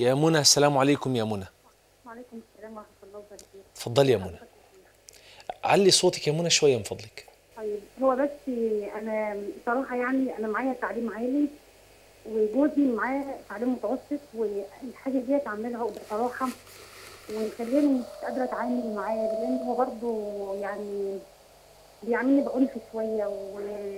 يا منى السلام عليكم يا منى وعليكم السلام ورحمة الله وبركاته اتفضلي يا منى علي صوتك يا منى شويه من فضلك طيب هو بس أنا صراحة يعني أنا معايا تعليم عالي وجوزي معاه تعليم متوسط والحاجة ديت عاملها بصراحة ومخليني مش قادرة أتعامل معاه لأن هو برضه يعني بيعاملني بعنف شوية و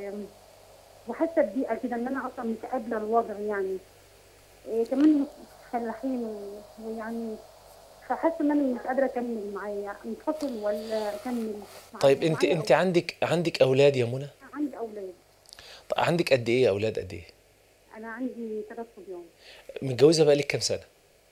وحاسة بضيقة كده إن أنا أصلا مش قابلة الوضع يعني إيه كمان فلاحين و- ويعني فحاسة إن أنا مش قادرة أكمل معاه انفصل ولا أكمل معاه. طيب انت معايا انت عندك عندك اولاد يا منى عندي أولاد طيب عندك قد ايه اولاد قد ايه أنا عندي ثلاث صبيان متجوزه بقالك كام سنه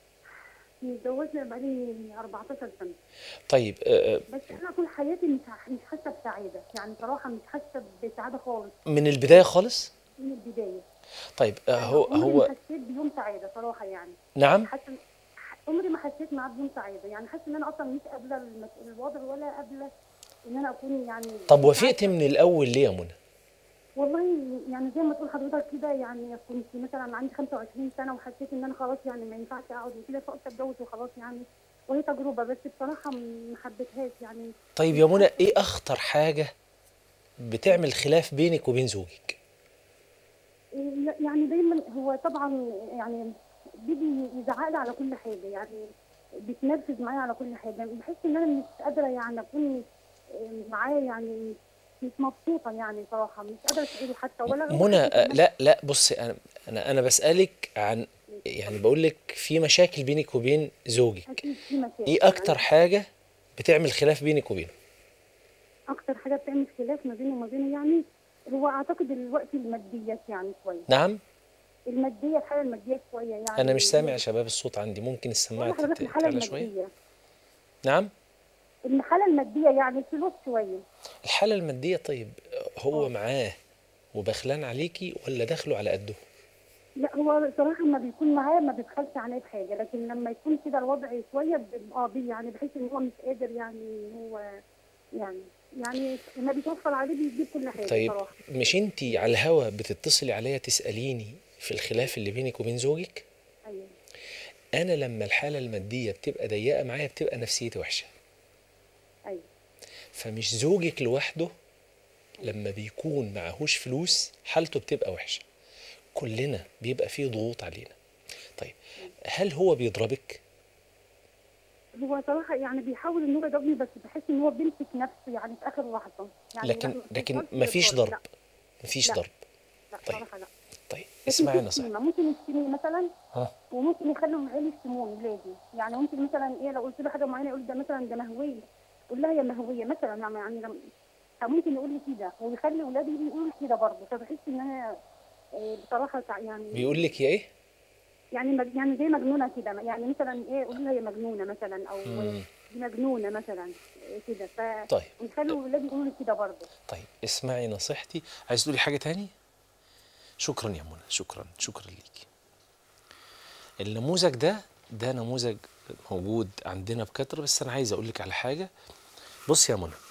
متجوزة بقالي 14 سنة طيب آه، آه، بس أنا طول حياتي مش ح- مش حاسة بسعادة يعني صراحة مش حاسة بسعادة خالص من البدايه خالص من البداية طيب آه، هو عمري هو ما حسيت بيوم سعادة صراحة يعني نعم حاسة عمري ما حسيت معاه بيوم سعادة يعني حاسة إن أنا أصلا مش قابلة المس- الوضع ولا قابلة إن أنا أكون يعني طب وافقت من الاول ليه يا منى والله يعني زي ما تقول حضرتك كده يعني كنت مثلا عندي 25 سنه وحسيت ان انا خلاص يعني ما ينفعش اقعد وكده فقلت اتجوز وخلاص يعني وهي تجربه بس بصراحه ما حبيتهاش يعني طيب يا منى ايه اخطر حاجه بتعمل خلاف بينك وبين زوجك إيه يعني دايما هو طبعا يعني بيجي يزعق لي على كل حاجه يعني بيتنرفز معايا على كل حاجه بحس ان انا مش قادره يعني اكون إيه معاه يعني مش مبسوطه يعني صراحه مش قادره اسعده حتى ولا هو منى حاسس آه، إن أنا- لا لا بصي انا انا انا بسالك عن يعني بقول لك في مشاكل بينك وبين زوجك اكيد في مشاكل ايه اكتر حاجه بتعمل خلاف بينك وبينه اكتر حاجه بتعمل خلاف ما بينه وما بينه يعني هو اعتقد الوقت الماديات يعني شويه نعم الماديه الحاله الماديه شويه يعني انا مش سامع يا شباب الصوت عندي ممكن السماعه والله حضرتك تت- الحاله تعلى شويه الماديه نعم الحاله الماديه يعني الفلوس شويه الحاله الماديه طيب هو معاه وبخلان عليكي ولا دخله على قده لا هو صراحه لما بيكون معايا ما بيبخلش عليا بحاجه لكن لما يكون كده الوضع شويه بيبقى اه بي يعني بحس ان هو مش قادر يعني إن هو يعني يعني لما بيتوفر عليه بيجيب كل حاجه طيب صراحه مش انت على الهوا بتتصلي عليا تساليني في الخلاف اللي بينك وبين زوجك ايوه انا لما الحاله الماديه بتبقى ضيقه معايا بتبقى نفسيتي وحشه ايوه فمش زوجك لوحده لما بيكون معهوش فلوس حالته بتبقى وحشه كلنا بيبقى فيه ضغوط علينا طيب هل هو بيضربك هو صراحة يعني بيحاول ان هو يضربني بس بحس ان هو بيمسك نفسه يعني في اخر لحظة يعني لكن لا، ما لكن بيوصلش مفيش للضرب. ضرب مفيش لا. ضرب لا طيب. صراحة لا طيب لكن اسمعي في نصيحه الشتيمة، ممكن يشتمني مثلا ها وممكن يخلوا عيالي يشتموني ولادي يعني ممكن مثلا ايه لو قلت له حاجة معينة يقول ده مثلا ده مهوية قول لها يا مهوية مثلا يعني يعني لم- أو ممكن يقول لي كده ويخلي ولادي يقولوا لي كده برضه فبحس ان انا إيه، بصراحة تع- يعني بيقول لك يا ايه يعني مج- يعني زي مجنونة كده يعني مثلا ايه قول لها يا مجنونة مثلا او مم. دي مجنونة مثلا إيه كده ف طيب ويخلوا ولادي يقولوا لي كده برضه طيب اسمعي نصيحتي عايز تقولي حاجة تاني شكرا يا منى شكرا شكرا ليكي النموذج ده ده نموذج موجود عندنا بكثرة بس أنا عايز أقول لك على حاجة بص يا منى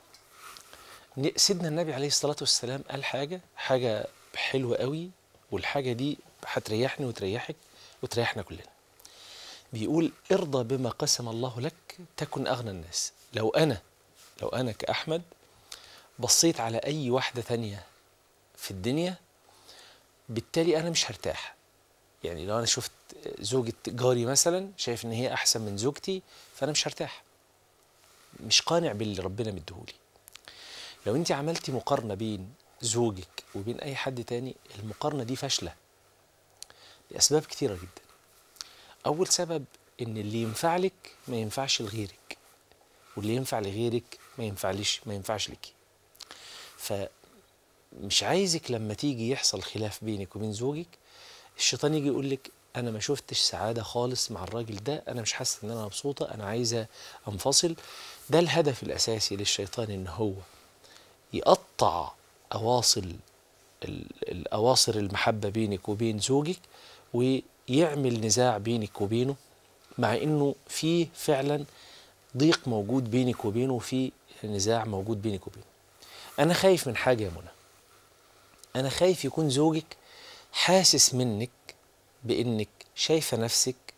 ن- سيدنا النبي عليه الصلاة والسلام قال حاجة حاجة حلوة قوي والحاجة دي هتريحني وتريحك وتريحنا كلنا بيقول ارضى بما قسم الله لك تكن أغنى الناس لو أنا لو أنا كأحمد بصيت على أي واحدة تانية في الدنيا بالتالي أنا مش هرتاح يعني لو أنا شفت زوجة جاري مثلا شايف إن هي أحسن من زوجتي فأنا مش هرتاح مش قانع باللي ربنا مديهولي لو أنت عملتي مقارنة بين زوجك وبين أي حد تاني المقارنة دي فاشلة لأسباب كتيرة جدا أول سبب إن اللي ينفع لك ما ينفعش لغيرك واللي ينفع لغيرك ما ينفعليش ما ينفعش لك فمش عايزك لما تيجي يحصل خلاف بينك وبين زوجك الشيطان يجي يقول لك انا ما شفتش سعاده خالص مع الراجل ده انا مش حاسه ان انا مبسوطه انا عايزه انفصل ده الهدف الاساسي للشيطان ان هو يقطع اواصل ال- الاواصر المحبه بينك وبين زوجك ويعمل نزاع بينك وبينه مع انه في فعلا ضيق موجود بينك وبينه وفي نزاع موجود بينك وبينه انا خايف من حاجه يا منى انا خايف يكون زوجك حاسس منك بانك شايفه نفسك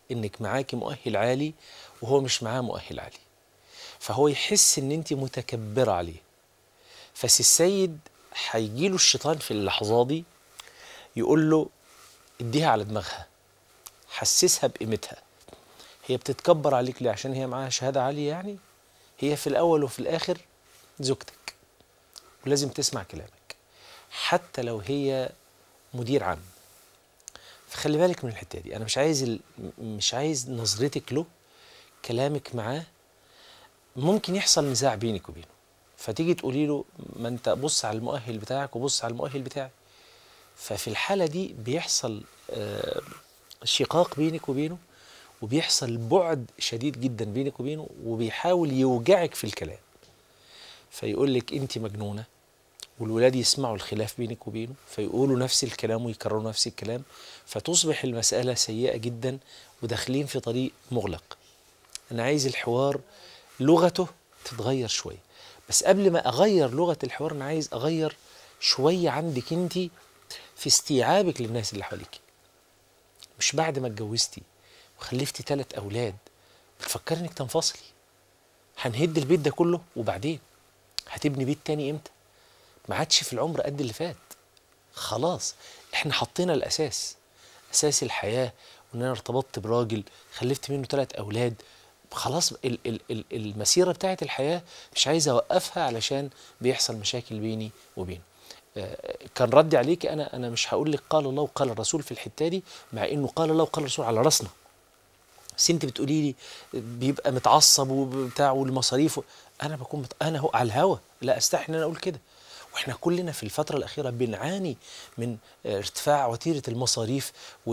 انك معاكي مؤهل عالي وهو مش معاه مؤهل عالي فهو يحس ان انت متكبره عليه فسي السيد هيجيله الشيطان في اللحظه دي يقول له اديها على دماغها حسسها بقيمتها هي بتتكبر عليك ليه عشان هي معاها شهاده عاليه يعني هي في الاول وفي الاخر زوجتك ولازم تسمع كلامك حتى لو هي مدير عام فخلي بالك من الحته دي انا مش عايز ال... مش عايز نظرتك له كلامك معاه ممكن يحصل نزاع بينك وبينه فتيجي تقولي له ما انت بص على المؤهل بتاعك وبص على المؤهل بتاعي ففي الحاله دي بيحصل آه، شقاق بينك وبينه وبيحصل بعد شديد جدا بينك وبينه وبيحاول يوجعك في الكلام فيقول لك انت مجنونه والولاد يسمعوا الخلاف بينك وبينه فيقولوا نفس الكلام ويكرروا نفس الكلام فتصبح المسألة سيئة جدا وداخلين في طريق مغلق أنا عايز الحوار لغته تتغير شوية بس قبل ما أغير لغة الحوار أنا عايز أغير شوية عندك أنت في استيعابك للناس اللي حواليك مش بعد ما اتجوزتي وخلفتي ثلاث أولاد بتفكري إنك تنفصلي هنهد البيت ده كله وبعدين هتبني بيت تاني امتى ما عادش في العمر قد اللي فات خلاص احنا حطينا الاساس اساس الحياه وان انا ارتبطت براجل خلفت منه ثلاث اولاد خلاص ال ال ال المسيره بتاعت الحياه مش عايز اوقفها علشان بيحصل مشاكل بيني وبينه آه، كان ردي عليك انا انا مش هقول لك قال الله وقال الرسول في الحته دي مع انه قال الله وقال الرسول على راسنا بس انت بتقولي لي بيبقى متعصب وبتاع والمصاريف و- انا بكون مت... انا هو على الهوا لا استحي ان انا اقول كده واحنا كلنا في الفتره الاخيره بنعاني من آه، ارتفاع وتيره المصاريف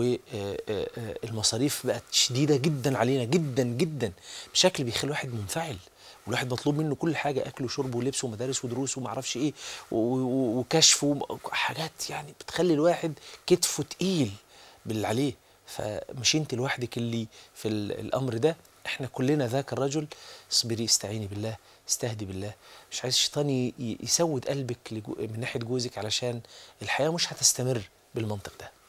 والمصاريف بقت شديده جدا علينا جدا جدا بشكل بيخلي الواحد منفعل والواحد مطلوب منه كل حاجه اكل وشرب ولبس ومدارس ودروس وما اعرفش ايه و- و- وكشف وحاجات يعني بتخلي الواحد كتفه تقيل باللي عليه فمش انت لوحدك اللي في ال- الامر ده احنا كلنا ذاك الرجل اصبري استعيني بالله استهدي بالله مش عايز الشيطان ي- ي- يسود قلبك لجو- من ناحيه جوزك علشان الحياه مش هتستمر بالمنطق ده